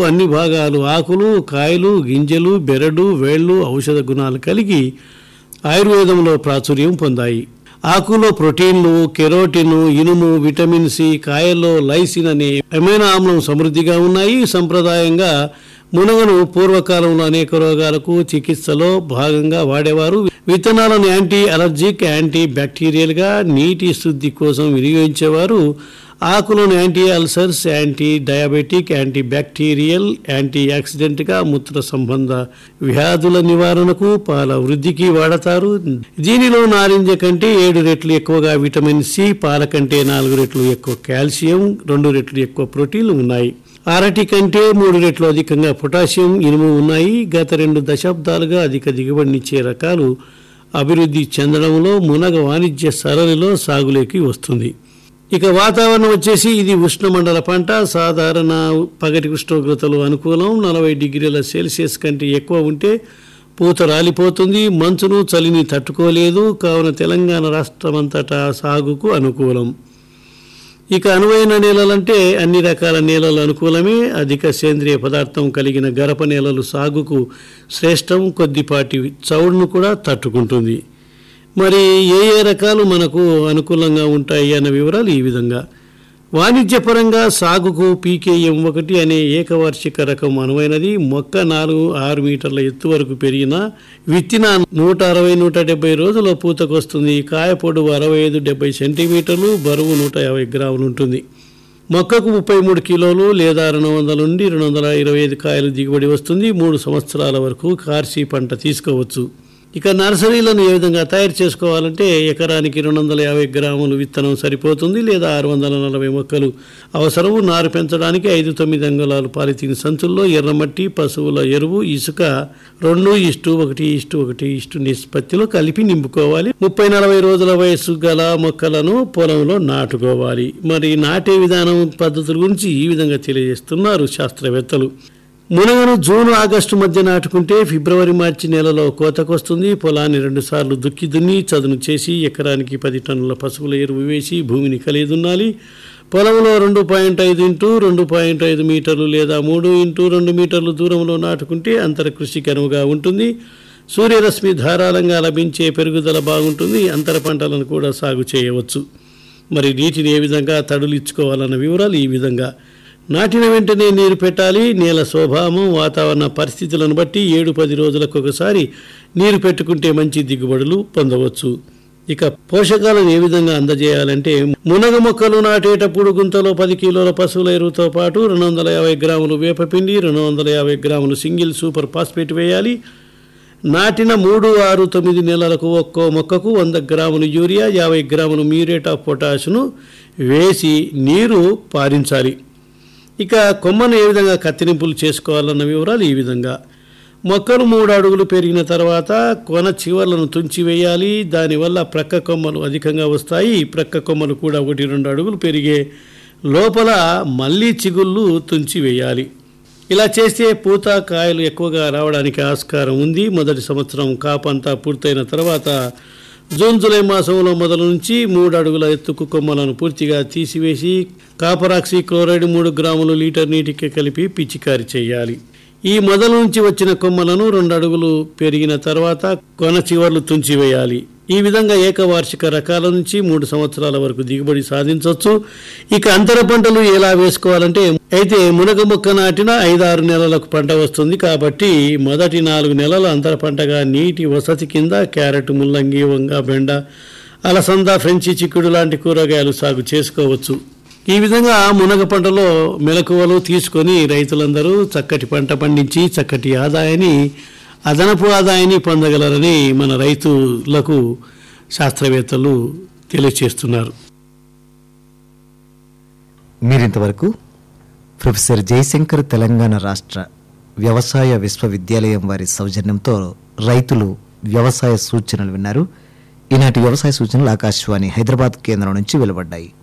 అన్ని భాగాలు ఆకులు కాయలు గింజలు బెరడు వేళ్ళు ఔషధ గుణాలు కలిగి ఆయుర్వేదంలో ప్రాచుర్యం పొందాయి ఆకులో ప్రోటీన్లు కెరోటిన్ ఇనుము విటమిన్ సి కాయల్లో లైసిన్ అనే అమైనో ఆమ్లం సమృద్ధిగా ఉన్నాయి సంప్రదాయంగా మునగను పూర్వకాలంలో అనేక రోగాలకు చికిత్సలో భాగంగా వాడేవారు విత్తనాలను యాంటీ అలర్జిక్ యాంటీ బ్యాక్టీరియల్ గా నీటి శుద్ధి కోసం వినియోగించేవారు ఆకులను anti ulcers anti diabetic anti bacterial anti oxidant గా మూత్ర సంబంధ వ్యాధుల నివారణకు పాల వృద్ధికి వాడతారు దీనిలో నారింజ కంటే ఏడు రెట్లు ఎక్కువగా విటమిన్ సి పాల కంటే నాలుగు రెట్లు ఎక్కువ కాల్షియం రెండు రెట్లు ఎక్కువ ప్రోటీన్లు ఉన్నాయి అరటి కంటే మూడు రెట్లు అధికంగా పొటాషియం ఇనుము ఉన్నాయి గత రెండు దశాబ్దాలుగా అధిక దిగుబడినిచ్చే రకాలు అభివృద్ధి చెందడంలో మునగ వాణిజ్య సరళిలో సాగులోకి వస్తుంది ఇక వాతావరణం వచ్చేసి ఇది ఉష్ణమండల పంట సాధారణ పగటి ఉష్ణోగ్రతలు అనుకూలం నలభై డిగ్రీల సెల్సియస్ కంటే ఎక్కువ ఉంటే పూత రాలిపోతుంది మంచును చలిని తట్టుకోలేదు కావున తెలంగాణ రాష్ట్రమంతటా సాగుకు అనుకూలం ఇక అనువైన నేలలంటే అన్ని రకాల నేలలు అనుకూలమే అధిక సేంద్రియ పదార్థం కలిగిన గరప నేలలు సాగుకు శ్రేష్టం కొద్దిపాటి చౌడును కూడా తట్టుకుంటుంది మరి ఏ ఏ రకాలు మనకు అనుకూలంగా ఉంటాయి అన్న వివరాలు ఈ విధంగా వాణిజ్యపరంగా సాగుకు పీకేఎం ఒకటి అనే ఏకవార్షిక రకం అనువైనది మొక్క నాలుగు ఆరు మీటర్ల ఎత్తు వరకు పెరిగిన విత్తిన నూట అరవై నూట డెబ్బై రోజుల పూతకొస్తుంది కాయ పొడవు అరవై ఐదు డెబ్బై సెంటీమీటర్లు బరువు నూట యాభై గ్రాములు ఉంటుంది మొక్కకు ముప్పై మూడు కిలోలు లేదా రెండు వందల నుండి రెండు వందల ఇరవై ఐదు కాయలు దిగుబడి వస్తుంది మూడు సంవత్సరాల వరకు కార్సీ పంట తీసుకోవచ్చు ఇక నర్సరీలను ఏ విధంగా తయారు చేసుకోవాలంటే ఎకరానికి రెండు వందల యాభై గ్రాములు విత్తనం సరిపోతుంది లేదా ఆరు వందల నలభై మొక్కలు అవసరము నారు పెంచడానికి ఐదు తొమ్మిది అంగుళాలు పాలిథిన్ సంచుల్లో ఎర్రమట్టి పశువుల ఎరువు ఇసుక రెండు ఇష్టు ఒకటి ఇష్టు ఒకటి ఇష్టు నిష్పత్తిలో కలిపి నింపుకోవాలి ముప్పై నలభై రోజుల వయసు గల మొక్కలను పొలంలో నాటుకోవాలి మరి నాటే విధానం పద్ధతుల గురించి ఈ విధంగా తెలియజేస్తున్నారు శాస్త్రవేత్తలు మునగను జూన్ ఆగస్టు మధ్య నాటుకుంటే ఫిబ్రవరి మార్చి నెలలో కోతకొస్తుంది పొలాన్ని రెండుసార్లు దుక్కి దున్ని చదును చేసి ఎకరానికి పది టన్నుల పశువుల ఎరువు వేసి భూమిని కలిగి దున్నాలి పొలంలో రెండు పాయింట్ ఐదు ఇంటూ రెండు పాయింట్ ఐదు మీటర్లు లేదా మూడు ఇంటూ రెండు మీటర్లు దూరంలో నాటుకుంటే అంతర కృషికి అనువుగా ఉంటుంది సూర్యరశ్మి ధారాళంగా లభించే పెరుగుదల బాగుంటుంది అంతర పంటలను కూడా సాగు చేయవచ్చు మరి నీటిని ఏ విధంగా తడులు ఇచ్చుకోవాలన్న వివరాలు ఈ విధంగా నాటిన వెంటనే నీరు పెట్టాలి నేల స్వభావం వాతావరణ పరిస్థితులను బట్టి ఏడు పది రోజులకు ఒకసారి నీరు పెట్టుకుంటే మంచి దిగుబడులు పొందవచ్చు ఇక పోషకాలను ఏ విధంగా అందజేయాలంటే మునగ మొక్కలు నాటేటప్పుడు గుంతలో పది కిలోల పశువుల ఎరువుతో పాటు రెండు వందల యాభై గ్రాములు వేపపిండి రెండు వందల యాభై గ్రాములు సింగిల్ సూపర్ ఫాస్ఫేట్ వేయాలి నాటిన మూడు ఆరు తొమ్మిది నెలలకు ఒక్కో మొక్కకు వంద గ్రాములు యూరియా యాభై గ్రాములు మ్యూరేట్ ఆఫ్ పొటాషును వేసి నీరు పారించాలి ఇక కొమ్మను ఏ విధంగా కత్తిరింపులు చేసుకోవాలన్న వివరాలు ఈ విధంగా మొక్కలు మూడు అడుగులు పెరిగిన తర్వాత కొన చివర్లను తుంచివేయాలి దానివల్ల ప్రక్క కొమ్మలు అధికంగా వస్తాయి ప్రక్క కొమ్మలు కూడా ఒకటి రెండు అడుగులు పెరిగే లోపల మళ్ళీ చిగుళ్ళు తుంచివేయాలి ఇలా చేస్తే పూత కాయలు ఎక్కువగా రావడానికి ఆస్కారం ఉంది మొదటి సంవత్సరం కాపంతా పూర్తయిన తర్వాత జూన్ జూలై మాసంలో మొదలు నుంచి మూడు అడుగుల ఎత్తుకు కొమ్మలను పూర్తిగా తీసివేసి కాపరాక్సీ క్లోరైడ్ మూడు గ్రాములు లీటర్ నీటికి కలిపి పిచికారి చేయాలి ఈ మొదలు నుంచి వచ్చిన కొమ్మలను రెండు అడుగులు పెరిగిన తర్వాత కొన చివర్లు తుంచివేయాలి ఈ విధంగా ఏకవార్షిక రకాల నుంచి మూడు సంవత్సరాల వరకు దిగుబడి సాధించవచ్చు ఇక అంతర పంటలు ఎలా వేసుకోవాలంటే అయితే మునగ మొక్క నాటిన ఐదారు నెలలకు పంట వస్తుంది కాబట్టి మొదటి నాలుగు నెలల అంతర పంటగా నీటి వసతి కింద క్యారెట్ ముల్లంగి వంగ బెండ అలసంద ఫ్రెంచి చిక్కుడు లాంటి కూరగాయలు సాగు చేసుకోవచ్చు ఈ విధంగా మునగ పంటలో మెలకువలు తీసుకొని రైతులందరూ చక్కటి పంట పండించి చక్కటి ఆదాయాన్ని అదనపు ఆదాయాన్ని పొందగలరని మన రైతులకు శాస్త్రవేత్తలు తెలియచేస్తున్నారు మీరింతవరకు ప్రొఫెసర్ జయశంకర్ తెలంగాణ రాష్ట్ర వ్యవసాయ విశ్వవిద్యాలయం వారి సౌజన్యంతో రైతులు వ్యవసాయ సూచనలు విన్నారు ఈనాటి వ్యవసాయ సూచనలు ఆకాశవాణి హైదరాబాద్ కేంద్రం నుంచి వెలువడ్డాయి